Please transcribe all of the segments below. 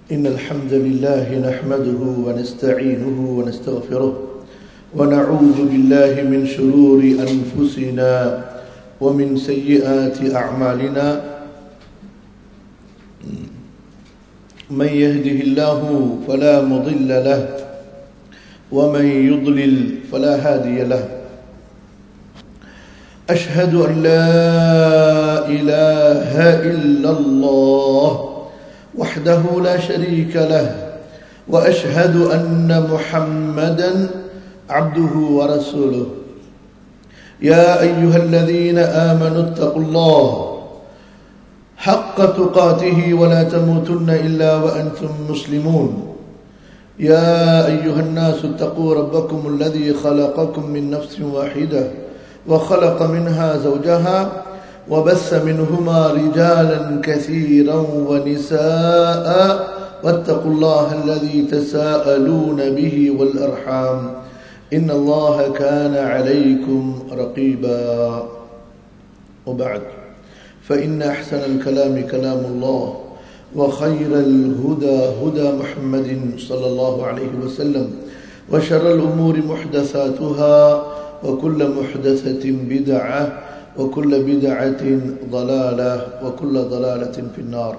إن الحمد لله نحمده ونستعينه ونستغفره ونعوذ بالله من شرور أنفسنا ومن سيئات أعمالنا من يهده الله فلا مضل له ومن يضلل فلا هادي له أشهد أن لا إله إلا الله وحده لا شريك له وأشهد أن محمدا عبده ورسوله يا أيها الذين آمنوا اتقوا الله حق تقاته ولا تموتن إلا وأنتم مسلمون يا أيها الناس اتقوا ربكم الذي خلقكم من نفس واحدة وخلق منها زوجها وبث منهما رجالا كثيرا ونساء واتقوا الله الذي تساءلون به والأرحام إن الله كان عليكم رقيبا وبعد فإن أحسن الكلام كلام الله وخير الهدى هدى محمد صلى الله عليه وسلم وشر الأمور محدثاتها وكل محدثة بدعة وكل بدعة ضلالة وكل ضلالة في النار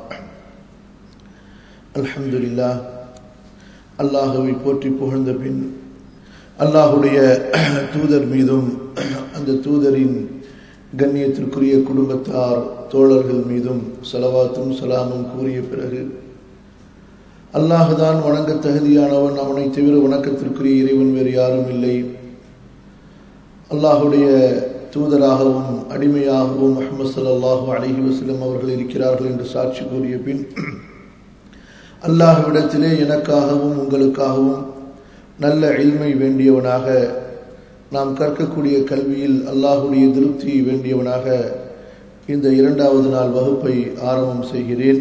الحمد لله அல்லாஹுவை போற்றி புகழ்ந்த பின் அல்லாஹுடைய தூதர் மீதும் அந்த தூதரின் கண்ணியத்திற்குரிய குடும்பத்தார் தோழர்கள் மீதும் சலவாத்தும் சலாமும் கூறிய பிறகு அல்லாஹுதான் வணங்க தகுதியானவன் அவனை தவிர வணக்கத்திற்குரிய இறைவன் வேறு யாரும் இல்லை அல்லாஹுடைய தூதராகவும் அடிமையாகவும் முகமது சல்லாஹூ அலஹி வசலம் அவர்கள் இருக்கிறார்கள் என்று சாட்சி கூறிய பின் அல்லாஹுவிடத்திலே எனக்காகவும் உங்களுக்காகவும் நல்ல இல்மை வேண்டியவனாக நாம் கற்கக்கூடிய கல்வியில் அல்லாஹுடைய திருப்தியை வேண்டியவனாக இந்த இரண்டாவது நாள் வகுப்பை ஆரம்பம் செய்கிறேன்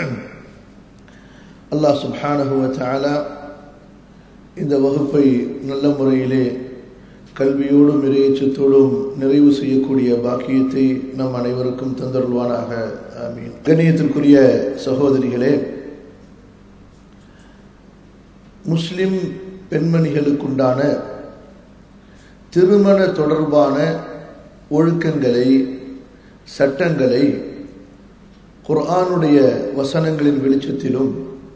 அல்லாஹ் சுப்ஹானஹுவ தாலா இந்த வகுப்பை நல்ல முறையிலே கல்வியோடும் இறையச்சத்தோடும் நிறைவு செய்யக்கூடிய பாக்கியத்தை நம் அனைவருக்கும் தந்தருள்வானாக ஆமீன் கண்ணியத்திற்குரிய சகோதரிகளே முஸ்லிம் பெண்மணிகளுக்குண்டான திருமண தொடர்பான ஒழுக்கங்களை சட்டங்களை குர்ஆனுடைய வசனங்களின் வெளிச்சத்திலும்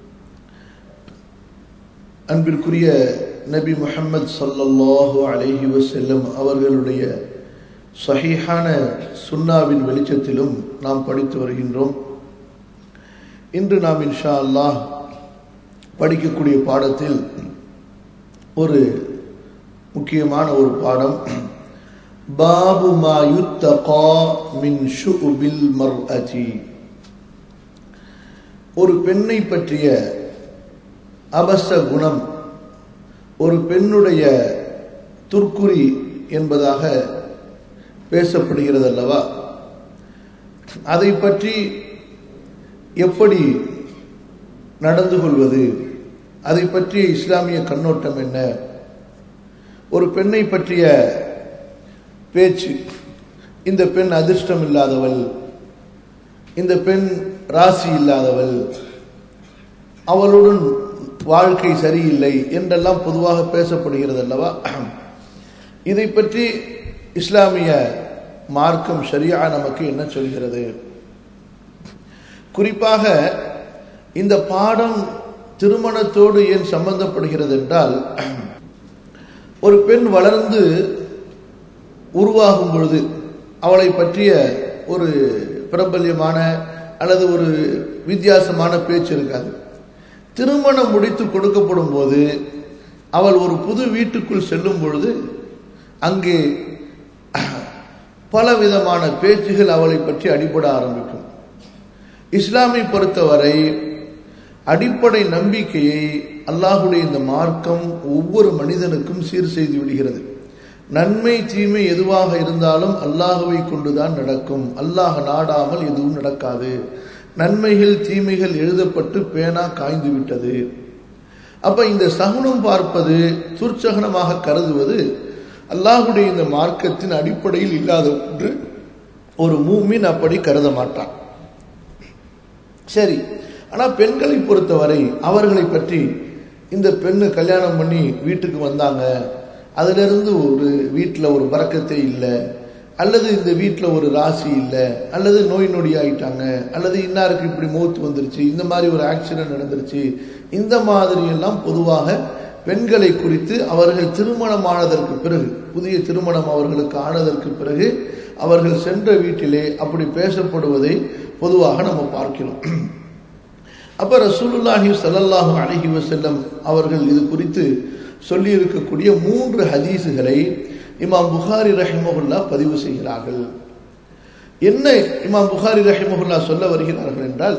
அன்பிற்குரிய நபி முஹம்மது சல்லல்லாஹு அலைஹி வசல்லம் அவர்களுடைய சஹீஹான சுன்னாவின் வெளிச்சத்திலும் நாம் படித்து வருகின்றோம் இன்று நாம் இன்ஷா அல்லாஹ் படிக்கக்கூடிய பாடத்தில் ஒரு முக்கியமான ஒரு பாடம் பாபு மா யுத்தகா மின் ஷுபில் மர்அதி ஒரு பெண்ணை பற்றிய அபச குணம் ஒரு பெண்ணுடைய துர்க்குறி என்பதாக பேசப்படுகிறது அல்லவா அதை பற்றி எப்படி நடந்து கொள்வது அதை பற்றிய இஸ்லாமிய கண்ணோட்டம் என்ன ஒரு பெண்ணை பற்றிய பேச்சு இந்த பெண் அதிர்ஷ்டம் இல்லாதவள் இந்த பெண் ராசி இல்லாதவள் அவளுடன் வாழ்க்கை சரியில்லை என்றெல்லாம் பொதுவாக பேசப்படுகிறது அல்லவா இதை பற்றி இஸ்லாமிய மார்க்கம் சரியா நமக்கு என்ன சொல்கிறது குறிப்பாக இந்த பாடம் திருமணத்தோடு ஏன் சம்பந்தப்படுகிறது என்றால் ஒரு பெண் வளர்ந்து உருவாகும் பொழுது அவளை பற்றிய ஒரு பிரபல்யமான அல்லது ஒரு வித்தியாசமான பேச்சு இருக்காது திருமணம் முடித்து கொடுக்கப்படும் போது அவள் ஒரு புது வீட்டுக்குள் செல்லும் பொழுது அங்கே பல விதமான பேச்சுகள் அவளை பற்றி அடிபட ஆரம்பிக்கும் இஸ்லாமை பொறுத்தவரை அடிப்படை நம்பிக்கையை அல்லாஹுடைய இந்த மார்க்கம் ஒவ்வொரு மனிதனுக்கும் சீர் செய்து விடுகிறது நன்மை தீமை எதுவாக இருந்தாலும் அல்லாஹுவை கொண்டுதான் நடக்கும் அல்லாஹ் நாடாமல் எதுவும் நடக்காது நன்மைகள் தீமைகள் எழுதப்பட்டு பேனா காய்ந்து விட்டது அப்ப இந்த சகுனம் பார்ப்பது துர்ச்சகனமாக கருதுவது அல்லாஹுடைய இந்த மார்க்கத்தின் அடிப்படையில் இல்லாத ஒன்று ஒரு மூமின் அப்படி கருத மாட்டான் சரி ஆனால் பெண்களை பொறுத்தவரை அவர்களை பற்றி இந்த பெண்ணு கல்யாணம் பண்ணி வீட்டுக்கு வந்தாங்க அதிலிருந்து ஒரு வீட்டில் ஒரு பறக்கத்தை இல்லை அல்லது இந்த வீட்டில் ஒரு ராசி இல்லை அல்லது நோய் நொடி ஆயிட்டாங்க அல்லது இன்னாருக்கு இப்படி மூத்து வந்துருச்சு இந்த மாதிரி ஒரு ஆக்சிடென்ட் நடந்துருச்சு இந்த மாதிரி எல்லாம் பொதுவாக பெண்களை குறித்து அவர்கள் திருமணமானதற்கு பிறகு புதிய திருமணம் அவர்களுக்கு ஆனதற்கு பிறகு அவர்கள் சென்ற வீட்டிலே அப்படி பேசப்படுவதை பொதுவாக நம்ம பார்க்கிறோம் அப்ப ரசூலுல்லாஹி ஸல்லல்லாஹு அலைஹி வஸல்லம் அவர்கள் இது குறித்து சொல்லி இருக்கக்கூடிய மூன்று ஹதீஸுகளை இமாம் புகாரி ரஹிமஹுல்லா பதிவு செய்கிறார்கள் என்ன இமாம் புகாரி ரஹிமஹுல்லா சொல்ல வருகிறார்கள் என்றால்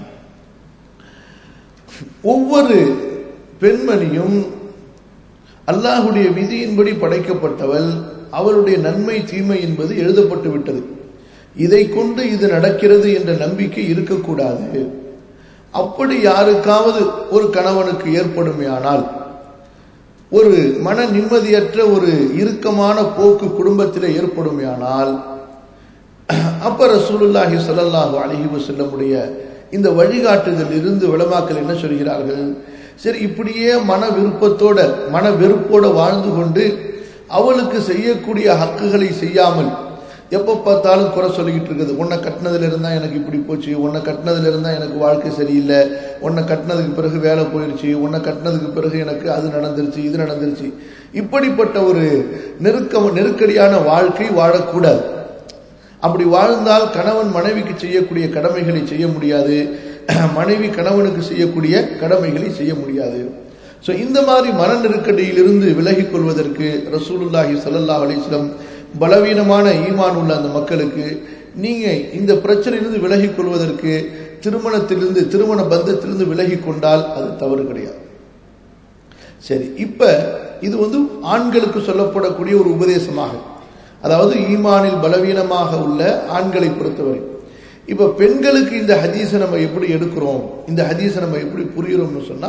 ஒவ்வொரு பெண்மணியும் அல்லாஹுடைய விதியின்படி படைக்கப்பட்டவள் அவளுடைய நன்மை தீமை என்பது எழுதப்பட்டு விட்டது இதை கொண்டு இது நடக்கிறது என்ற நம்பிக்கை இருக்கக்கூடாது அப்படி யாருக்காவது ஒரு கணவனுக்கு ஏற்படுமையானால் ஒரு மன நிம்மதியற்ற ஒரு இறுக்கமான போக்கு குடும்பத்தில் ஏற்படுமையானால் அப்ப ரசூலுல்லாஹி ஸல்லல்லாஹு அலைஹி வஸல்லமுடைய இந்த வழிகாட்டுதல் இருந்து விளமாக்கல் என்ன சொல்கிறார்கள் சரி இப்படியே மன விருப்பத்தோட மன வெறுப்போட வாழ்ந்து கொண்டு அவளுக்கு செய்யக்கூடிய ஹக்குகளை செய்யாமல் எப்போ பார்த்தாலும் குறை சொல்லிக்கிட்டு இருக்குது உன்னை கட்டினதுல இருந்தா எனக்கு இப்படி போச்சு உன்னை கட்டினதுல இருந்தா எனக்கு வாழ்க்கை சரியில்லை உன்னை கட்டினதுக்கு பிறகு வேலை போயிடுச்சு உன்னை கட்டினதுக்கு பிறகு எனக்கு அது நடந்துருச்சு இது நடந்துருச்சு இப்படிப்பட்ட ஒரு நெருக்க நெருக்கடியான வாழ்க்கை வாழக்கூடாது அப்படி வாழ்ந்தால் கணவன் மனைவிக்கு செய்யக்கூடிய கடமைகளை செய்ய முடியாது மனைவி கணவனுக்கு செய்யக்கூடிய கடமைகளை செய்ய முடியாது ஸோ இந்த மாதிரி மன நெருக்கடியிலிருந்து விலகிக் கொள்வதற்கு ரசூலுல்லாஹி சல்லா அலிஸ்லம் பலவீனமான ஈமான் உள்ள அந்த மக்களுக்கு நீங்க இந்த பிரச்சனையிலிருந்து விலகிக் கொள்வதற்கு திருமணத்திலிருந்து திருமண பந்தத்திலிருந்து விலகி கொண்டால் அது தவறு கிடையாது சரி இப்ப இது வந்து ஆண்களுக்கு சொல்லப்படக்கூடிய ஒரு உபதேசமாக அதாவது ஈமானில் பலவீனமாக உள்ள ஆண்களை பொறுத்தவரை இப்ப பெண்களுக்கு இந்த ஹதீஸை நம்ம எப்படி எடுக்கிறோம் இந்த ஹதீஸை நம்ம எப்படி புரிகிறோம்னு சொன்னா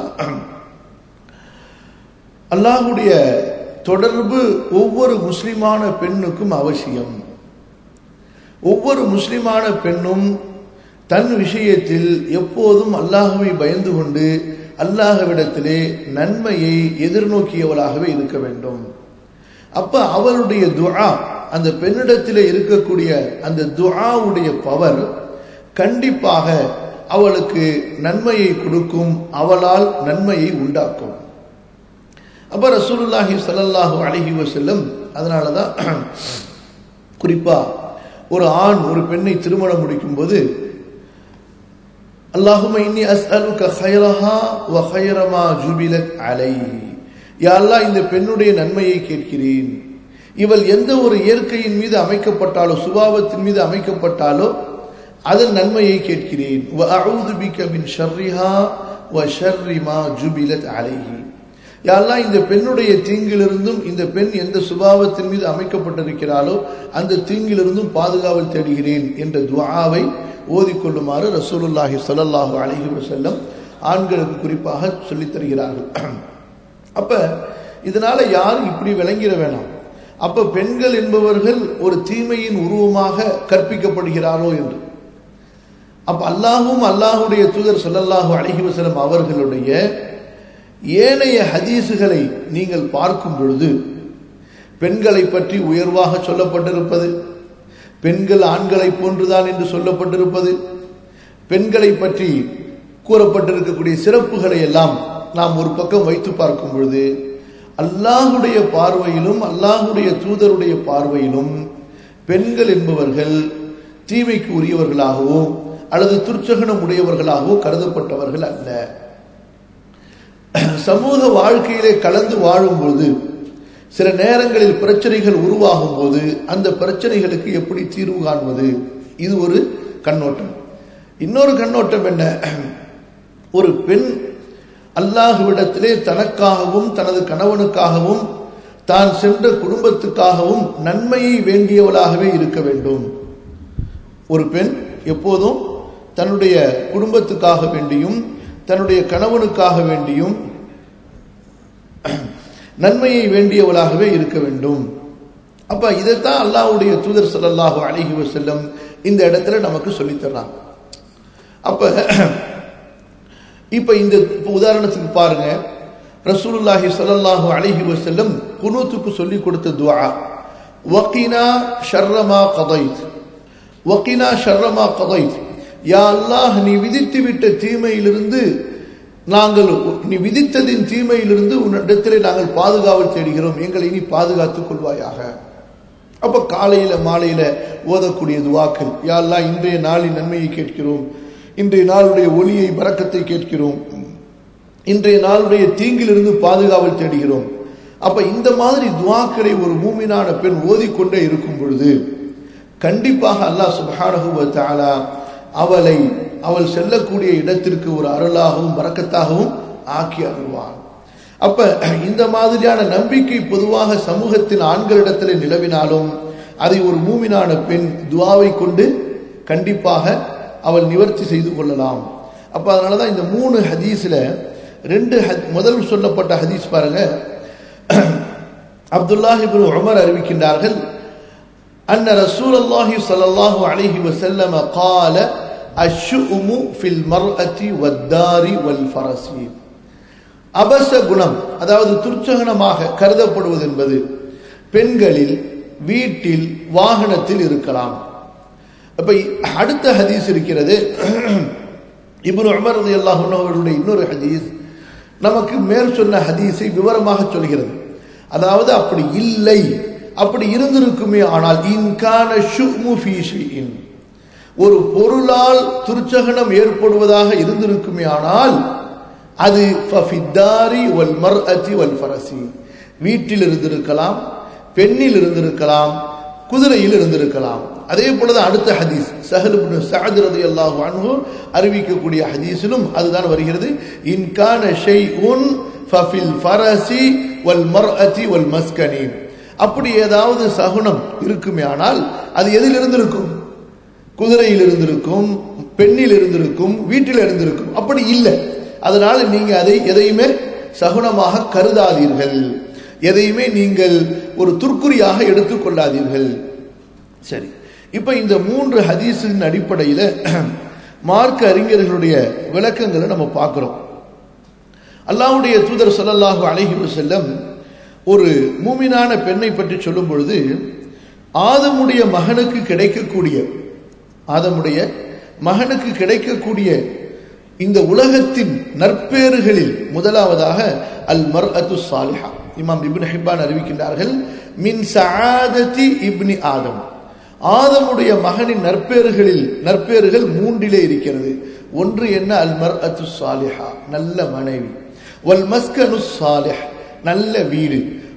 அல்லாஹுடைய தொடர்பு ஒவ்வொரு முஸ்லிமான பெண்ணுக்கும் அவசியம் ஒவ்வொரு முஸ்லிமான பெண்ணும் தன் விஷயத்தில் எப்போதும் அல்லாஹுவை பயந்து கொண்டு அல்லாஹவிடத்திலே நன்மையை எதிர்நோக்கியவளாகவே இருக்க வேண்டும் அப்ப அவளுடைய துஆ அந்த பெண்ணிடத்திலே இருக்கக்கூடிய அந்த துஆவுடைய பவர் கண்டிப்பாக அவளுக்கு நன்மையை கொடுக்கும் அவளால் நன்மையை உண்டாக்கும் அப்ப ரசூலுல்லாஹி சல்லல்லாஹு அலஹி வசல்லம் அதனாலதான் குறிப்பா ஒரு ஆண் ஒரு பெண்ணை திருமணம் முடிக்கும் போது அல்லாஹும இன்னி அஸ்அலுக ஹைரஹா வ ஹைரமா ஜுபிலத் அலைஹி யா அல்லாஹ் இந்த பெண்ணுடைய நன்மையை கேட்கிறேன் இவள் எந்த ஒரு இயற்கையின் மீது அமைக்கப்பட்டாலோ சுபாவத்தின் மீது அமைக்கப்பட்டாலோ அதன் நன்மையை கேட்கிறேன் வ அஊது பிக மின் ஷர்ரிஹா வ ஷர்ரி மா ஜுபிலத் அலைஹி யாரெல்லாம் இந்த பெண்ணுடைய தீங்கிலிருந்தும் இந்த பெண் எந்த சுபாவத்தின் மீது அமைக்கப்பட்டிருக்கிறாளோ அந்த தீங்கிலிருந்தும் பாதுகாவல் தேடுகிறேன் என்ற துவாவை ஓதிக்கொள்ளுமாறு ரசூலுல்லாஹி சொல்லல்லாஹு அலஹி வசல்லம் ஆண்களுக்கு குறிப்பாக சொல்லித் தருகிறார்கள் அப்ப இதனால யாரும் இப்படி விளங்கிட வேணாம் அப்ப பெண்கள் என்பவர்கள் ஒரு தீமையின் உருவமாக கற்பிக்கப்படுகிறாரோ என்று அப்ப அல்லாஹும் அல்லாஹுடைய தூதர் சொல்லல்லாஹு அலஹி வசலம் அவர்களுடைய ஏனைய ஹதீசுகளை நீங்கள் பார்க்கும் பொழுது பெண்களை பற்றி உயர்வாக சொல்லப்பட்டிருப்பது பெண்கள் ஆண்களை போன்றுதான் என்று சொல்லப்பட்டிருப்பது பெண்களை பற்றி கூறப்பட்டிருக்கக்கூடிய சிறப்புகளை எல்லாம் நாம் ஒரு பக்கம் வைத்து பார்க்கும் பொழுது அல்லாஹுடைய பார்வையிலும் அல்லாஹுடைய தூதருடைய பார்வையிலும் பெண்கள் என்பவர்கள் தீமைக்கு உரியவர்களாகவோ அல்லது துர்ச்சகனம் உடையவர்களாகவோ கருதப்பட்டவர்கள் அல்ல சமூக வாழ்க்கையிலே கலந்து வாழும்போது சில நேரங்களில் பிரச்சனைகள் உருவாகும் போது அந்த பிரச்சனைகளுக்கு எப்படி தீர்வு காண்பது இது ஒரு கண்ணோட்டம் இன்னொரு கண்ணோட்டம் என்ன ஒரு பெண் அல்லாஹுவிடத்திலே தனக்காகவும் தனது கணவனுக்காகவும் தான் சென்ற குடும்பத்துக்காகவும் நன்மையை வேண்டியவளாகவே இருக்க வேண்டும் ஒரு பெண் எப்போதும் தன்னுடைய குடும்பத்துக்காக வேண்டியும் தன்னுடைய கணவனுக்காக வேண்டியும் நன்மையை வேண்டியவளாகவே இருக்க வேண்டும் அப்ப இதைத்தான் அல்லாஹ்வுடைய தூதர் ஸல்லல்லாஹு அலைஹி வஸல்லம் இந்த இடத்துல நமக்கு சொல்லித் தர்றாங்க அப்ப இப்ப இந்த உதாரணத்துக்கு பாருங்க ரசூலுல்லாஹி ஸல்லல்லாஹு அலைஹி வஸல்லம் குனூத்துக்கு சொல்லி கொடுத்த துஆ வகினா ஷர்ரமா கதைத் வகினா ஷர்ரமா கதைத் யா அல்லாஹ் நீ விதித்து விட்ட தீமையிலிருந்து நாங்கள் நீ விதித்ததின் தீமையிலிருந்து உன்னிடத்திலே நாங்கள் பாதுகாவல் தேடுகிறோம் எங்களை நீ பாதுகாத்துக் கொள்வாயாக அப்ப காலையில மாலையில ஓதக்கூடிய துவாக்கள் யா அல்லாஹ் இன்றைய நாளின் நன்மையை கேட்கிறோம் இன்றைய நாளுடைய ஒளியை பறக்கத்தை கேட்கிறோம் இன்றைய நாளுடைய தீங்கிலிருந்து பாதுகாவல் தேடுகிறோம் அப்ப இந்த மாதிரி துவாக்களை ஒரு மூமினான பெண் ஓதிக்கொண்டே இருக்கும் பொழுது கண்டிப்பாக அல்லாஹ் சுப்ஹானஹு வ தஆலா அவளை அவள் செல்லக்கூடிய இடத்திற்கு ஒரு அருளாகவும் பறக்கத்தாகவும் ஆக்கி அருள்வான் அப்ப இந்த மாதிரியான நம்பிக்கை பொதுவாக சமூகத்தின் ஆண்களிடத்தில் நிலவினாலும் அதை ஒரு மூமினான பெண் துவாவை கொண்டு கண்டிப்பாக அவள் நிவர்த்தி செய்து கொள்ளலாம் அப்ப அதனாலதான் இந்த மூணு ஹதீஸ்ல ரெண்டு முதல் சொல்லப்பட்ட ஹதீஸ் பாருங்க அப்துல்லாஹ் இப்னு உமர் அறிவிக்கின்றார்கள் أن رسول الله صلى الله عليه وسلم قال الشؤم في المرأة والدار والفرس அபச குணம் அதாவது துர்ச்சகனமாக கருதப்படுவது என்பது பெண்களில் வீட்டில் வாகனத்தில் இருக்கலாம் அப்ப அடுத்த ஹதீஸ் இருக்கிறது இப்னு உமர் ரலியல்லாஹு அன்ஹு அவர்களுடைய இன்னொரு ஹதீஸ் நமக்கு மேல் சொன்ன ஹதீஸை விவரமாக சொல்கிறது அதாவது அப்படி இல்லை அப்படி இருந்திருக்குமே ஆனால் இன்கான ஷுமு ஃபீ ஷைஇன் ஒரு பொருளால் துர்ச்சகனம் ஏற்படுவதாக இருந்திருக்குமே ஆனால் அது ஃபஃபித்தாரி வல் மர்அதி வல் ஃபரசி வீட்டில் இருந்திருக்கலாம் பெண்ணில் இருந்திருக்கலாம் குதிரையில் இருந்திருக்கலாம் அதே போலதான் அடுத்த ஹதீஸ் சஹல் இப்னு சஅத் ரலியல்லாஹு அன்ஹு அறிவிக்கக்கூடிய ஹதீஸிலும் அதுதான் வருகிறது இன்கான ஷைஉன் ஃபஃபில் ஃபரசி வல் மர்அதி வல் மஸ்கனி அப்படி ஏதாவது சகுனம் இருக்குமே ஆனால் அது எதில் இருந்திருக்கும் குதிரையில் இருந்திருக்கும் பெண்ணில் இருந்திருக்கும் வீட்டில் இருந்திருக்கும் அப்படி இல்லை அதனால நீங்க அதை எதையுமே சகுனமாக கருதாதீர்கள் எதையுமே நீங்கள் ஒரு துர்க்குறியாக எடுத்துக்கொள்ளாதீர்கள் சரி இப்ப இந்த மூன்று ஹதீஸின் அடிப்படையில் மார்க்க அறிஞர்களுடைய விளக்கங்களை நம்ம பார்க்கிறோம் அல்லாஹ்வுடைய தூதர் ஸல்லல்லாஹு அலைஹி வஸல்லம் ஒரு மூமினான பெண்ணை பற்றி சொல்லும் பொழுது ஆதமுடைய மகனுக்கு கிடைக்கக்கூடிய ஆதமுடைய மகனுக்கு கிடைக்கக்கூடிய இந்த உலகத்தின் நற்பேறுகளில் முதலாவதாக அல் மர் அத்து சாலிஹா இமாம் இப்னு ஹிப்பான் அறிவிக்கின்றார்கள் மின் சஆததி இப்னி ஆதம் ஆதமுடைய மகனின் நற்பேறுகளில் நற்பேறுகள் மூன்றிலே இருக்கிறது ஒன்று என்ன அல் மர் அத்து சாலிஹா நல்ல மனைவி வல் மஸ்கனு சாலிஹ் நல்ல வீடு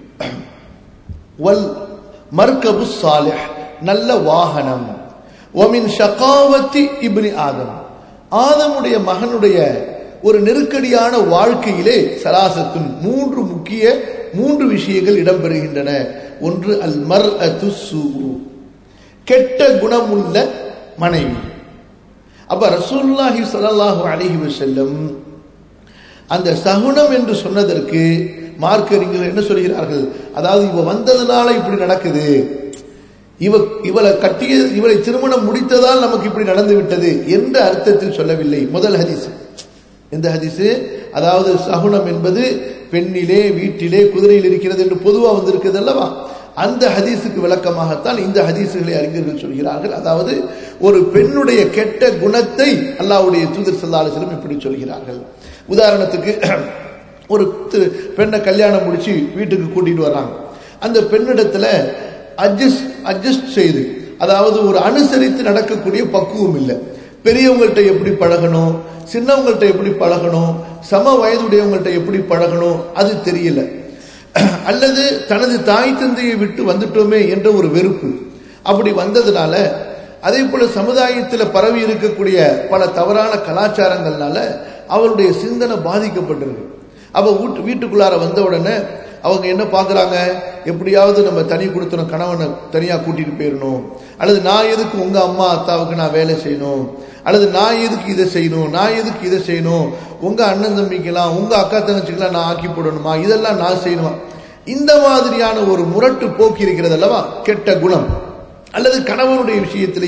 வல் மர்கபு சாலிஹ் நல்ல வாகனம் ஒமின் ஷகாவத்தி இப்னி ஆதம் ஆதமுடைய மகனுடைய ஒரு நெருக்கடியான வாழ்க்கையிலே சராசத்தின் மூன்று முக்கிய மூன்று விஷயங்கள் இடம்பெறுகின்றன ஒன்று அல் மர் அத்து கெட்ட குணமுள்ள மனைவி அப்ப ரசூல்லாஹி ஸல்லல்லாஹு அலைஹி வஸல்லம் அந்த சகுனம் என்று சொன்னதற்கு மார்க்கறிஞர்கள் என்ன சொல்கிறார்கள் அதாவது இவ வந்ததுனால இப்படி நடக்குது இவ இவளை கட்டிய இவளை திருமணம் முடித்ததால் நமக்கு இப்படி நடந்து விட்டது என்ற அர்த்தத்தில் சொல்லவில்லை முதல் ஹதீஸ் எந்த ஹதீஸ் அதாவது சகுனம் என்பது பெண்ணிலே வீட்டிலே குதிரையில் இருக்கிறது என்று பொதுவாக வந்திருக்கிறது அல்லவா அந்த ஹதீஸுக்கு விளக்கமாகத்தான் இந்த ஹதீஸுகளை அறிஞர்கள் சொல்கிறார்கள் அதாவது ஒரு பெண்ணுடைய கெட்ட குணத்தை அல்லாவுடைய தூதர் சல்லாஹிலும் இப்படி சொல்கிறார்கள் உதாரணத்துக்கு ஒரு பெண்ணை கல்யாணம் முடிச்சு வீட்டுக்கு கூட்டிட்டு வர்றாங்க அந்த பெண்ணிடத்துல அட்ஜஸ்ட் அட்ஜஸ்ட் செய்து அதாவது ஒரு அனுசரித்து நடக்கக்கூடிய பக்குவம் இல்லை பெரியவங்கள்ட்ட எப்படி பழகணும் சின்னவங்கள்ட்ட எப்படி பழகணும் சம வயதுடையவங்கள்ட்ட எப்படி பழகணும் அது தெரியல அல்லது தனது தாய் தந்தையை விட்டு வந்துட்டோமே என்ற ஒரு வெறுப்பு அப்படி வந்ததுனால அதே போல சமுதாயத்தில் பரவி இருக்கக்கூடிய பல தவறான கலாச்சாரங்கள்னால அவருடைய சிந்தனை பாதிக்கப்பட்டிருக்கு அவ வீட்டு வீட்டுக்குள்ளார வந்த உடனே அவங்க என்ன பார்க்குறாங்க எப்படியாவது நம்ம தனி கொடுத்தணும் கணவனை தனியாக கூட்டிட்டு போயிடணும் அல்லது நான் எதுக்கு உங்க அம்மா அத்தாவுக்கு நான் வேலை செய்யணும் அல்லது நான் எதுக்கு இதை செய்யணும் நான் எதுக்கு இதை செய்யணும் உங்க அண்ணன் தம்பிக்கெல்லாம் உங்க அக்கா தங்கச்சிக்கெல்லாம் நான் ஆக்கி போடணுமா இதெல்லாம் நான் செய்யணுமா இந்த மாதிரியான ஒரு முரட்டு போக்கு இருக்கிறது அல்லவா கெட்ட குணம் அல்லது கணவனுடைய விஷயத்திலேயே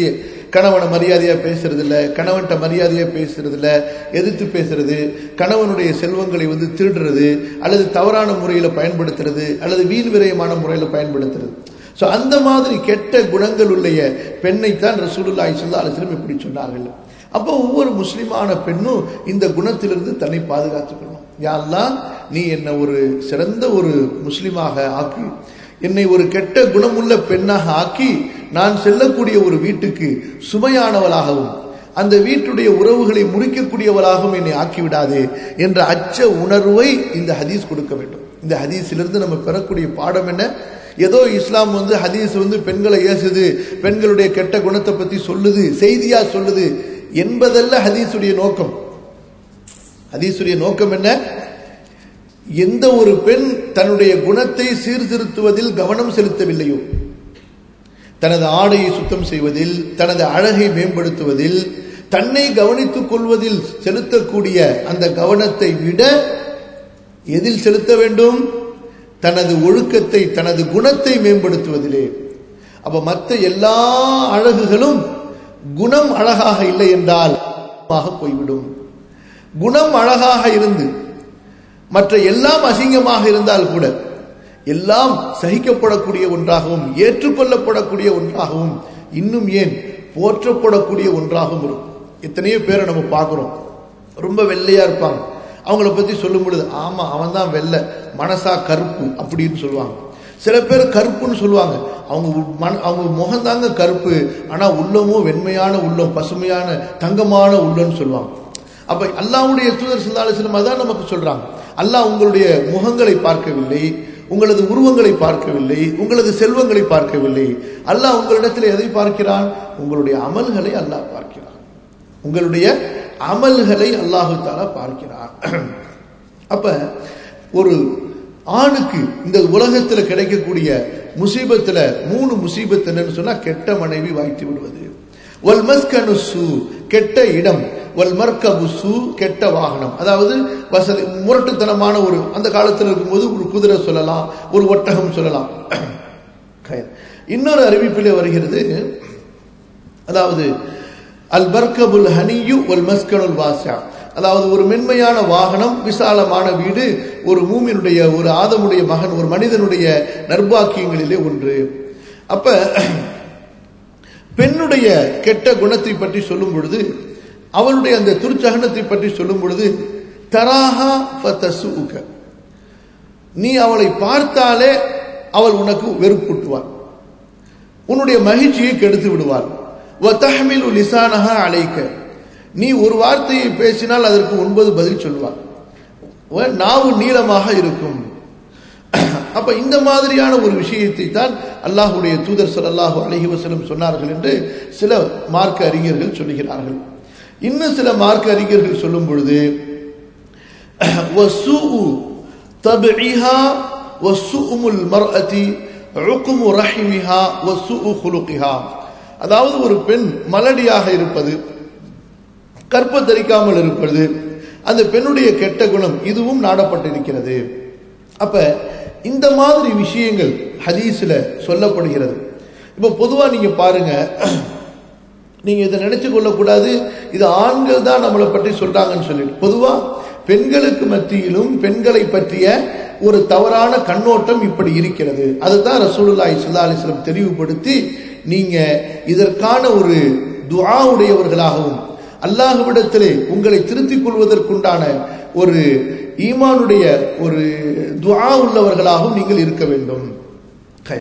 கணவனை மரியாதையா பேசுறது இல்ல கணவன்கிட்ட மரியாதையா பேசுறது இல்ல எதிர்த்து பேசுறது கணவனுடைய செல்வங்களை வந்து திருடுறது அல்லது தவறான முறையில் பயன்படுத்துறது அல்லது வீண் விரயமான முறையில் பயன்படுத்துறது ஸோ அந்த மாதிரி கெட்ட குணங்கள் உள்ள பெண்ணைத்தான் ரசூலுல்லாஹி ஸல்லல்லாஹு அலைஹி வஸல்லம் இப்படி சொன்னார்கள் அப்போ ஒவ்வொரு முஸ்லிமான பெண்ணும் இந்த குணத்திலிருந்து தன்னை பாதுகாத்துக்கணும் யாரெல்லாம் நீ என்ன ஒரு சிறந்த ஒரு முஸ்லிமாக ஆக்கி என்னை ஒரு கெட்ட குணமுள்ள பெண்ணாக ஆக்கி நான் செல்லக்கூடிய ஒரு வீட்டுக்கு சுமையானவளாகவும் அந்த வீட்டுடைய உறவுகளை முறிக்கக்கூடியவளாகவும் என்னை ஆக்கிவிடாதே என்ற அச்ச உணர்வை இந்த ஹதீஸ் கொடுக்க வேண்டும் இந்த ஹதீஸிலிருந்து நம்ம பெறக்கூடிய பாடம் என்ன ஏதோ இஸ்லாம் வந்து ஹதீஸ் வந்து பெண்களை ஏசுது பெண்களுடைய கெட்ட குணத்தை பத்தி சொல்லுது செய்தியா சொல்லுது என்பதல்ல ஹதீஸுடைய நோக்கம் ஹதீஸுடைய நோக்கம் என்ன எந்த ஒரு பெண் தன்னுடைய குணத்தை சீர்திருத்துவதில் கவனம் செலுத்தவில்லையோ தனது ஆடையை சுத்தம் செய்வதில் தனது அழகை மேம்படுத்துவதில் தன்னை கவனித்துக் கொள்வதில் செலுத்தக்கூடிய அந்த கவனத்தை விட எதில் செலுத்த வேண்டும் தனது ஒழுக்கத்தை தனது குணத்தை மேம்படுத்துவதிலே அப்ப மற்ற எல்லா அழகுகளும் குணம் அழகாக இல்லை என்றால் போய்விடும் குணம் அழகாக இருந்து மற்ற எல்லாம் அசிங்கமாக இருந்தால் கூட எல்லாம் சகிக்கப்படக்கூடிய ஒன்றாகவும் ஏற்றுக்கொள்ளப்படக்கூடிய ஒன்றாகவும் இன்னும் ஏன் போற்றப்படக்கூடிய ஒன்றாகவும் இருக்கும் எத்தனையோ பேரை நம்ம பார்க்குறோம் ரொம்ப வெள்ளையா இருப்பாங்க அவங்கள பத்தி சொல்லும் பொழுது ஆமா அவன் தான் வெள்ளை மனசா கருப்பு அப்படின்னு சொல்லுவாங்க சில பேர் கருப்புன்னு சொல்லுவாங்க அவங்க மன அவங்க முகந்தாங்க கருப்பு ஆனா உள்ளமும் வெண்மையான உள்ளம் பசுமையான தங்கமான உள்ளம்னு சொல்லுவாங்க அப்ப அல்லாவுடைய தூதர் சிந்தாலிசனம் அதான் நமக்கு சொல்றாங்க அல்லாஹ் உங்களுடைய முகங்களை பார்க்கவில்லை உங்களது உருவங்களை பார்க்கவில்லை உங்களது செல்வங்களை பார்க்கவில்லை அல்லாஹ் உங்களிடத்தில் எதை பார்க்கிறான் உங்களுடைய அமல்களை அல்லாஹ் பார்க்கிறான் உங்களுடைய அமல்களை அல்லாஹு தாலா பார்க்கிறான் அப்ப ஒரு ஆணுக்கு இந்த உலகத்துல கிடைக்கக்கூடிய முசீபத்துல மூணு முசீபத் என்னன்னு சொன்னா கெட்ட மனைவி வாய்த்து விடுவது ஒல் மஸ்கனு சு கெட்ட இடம் ஒல் மர்கபு சு கெட்ட வாகனம் அதாவது வசதி முரட்டுத்தனமான ஒரு அந்த காலத்தில் இருக்கும்போது ஒரு குதிரை சொல்லலாம் ஒரு ஒட்டகம் சொல்லலாம் இன்னொரு அறிவிப்பிலே வருகிறது அதாவது அல் பர்கபுல் ஹனியு ஒல் மஸ்கனுல் வாசா அதாவது ஒரு மென்மையான வாகனம் விசாலமான வீடு ஒரு மூமினுடைய ஒரு ஆதமுடைய மகன் ஒரு மனிதனுடைய நர்பாக்கியங்களிலே ஒன்று அப்ப பெண்ணுடைய கெட்ட குணத்தை பற்றி சொல்லும் பொழுது அவளுடைய அந்த துர்ச்சகனத்தை பற்றி சொல்லும் பொழுது தராஹா ஃபதசுக நீ அவளை பார்த்தாலே அவள் உனக்கு வெறுப்பூட்டுவாள் உன்னுடைய மகிழ்ச்சியை கெடுத்து விடுவாள் வத்தஹமிலு லிசானஹா அழைக்க நீ ஒரு வார்த்தையை பேசினால் அதற்கு ஒன்பது பதில் சொல்வார் நாவு நீளமாக இருக்கும் அப்ப இந்த மாதிரியான ஒரு விஷயத்தை தான் அல்லாஹுடைய தூதர் சல்லாஹூ அலஹி வசலம் சொன்னார்கள் என்று சில மார்க்க அறிஞர்கள் சொல்லுகிறார்கள் இன்னும் சில மார்க்க அறிஞர்கள் சொல்லும் பொழுது அதாவது ஒரு பெண் மலடியாக இருப்பது கற்ப தரிக்காமல் இருப்பது அந்த பெண்ணுடைய கெட்ட குணம் இதுவும் நாடப்பட்டிருக்கிறது அப்ப இந்த மாதிரி விஷயங்கள் ஹதீஸ்ல சொல்லப்படுகிறது இப்ப பொதுவா நீங்க பாருங்க நீங்க இதை நினைச்சு கொள்ளக்கூடாது இது ஆண்கள் தான் நம்மளை பற்றி சொல்றாங்கன்னு சொல்லிட்டு பொதுவா பெண்களுக்கு மத்தியிலும் பெண்களை பற்றிய ஒரு தவறான கண்ணோட்டம் இப்படி இருக்கிறது அதுதான் ரசூலுல்லாஹி ஸல்லல்லாஹு அலைஹி வஸல்லம் தெளிவுபடுத்தி நீங்க இதற்கான ஒரு துஆ உடையவர்களாகவும் அல்லாஹ்விடத்திலே உங்களை திருத்திக் கொள்வதற்குண்டான ஒரு ஈமானுடைய ஒரு துஆ உள்ளவர்களாகவும் நீங்கள் இருக்க வேண்டும்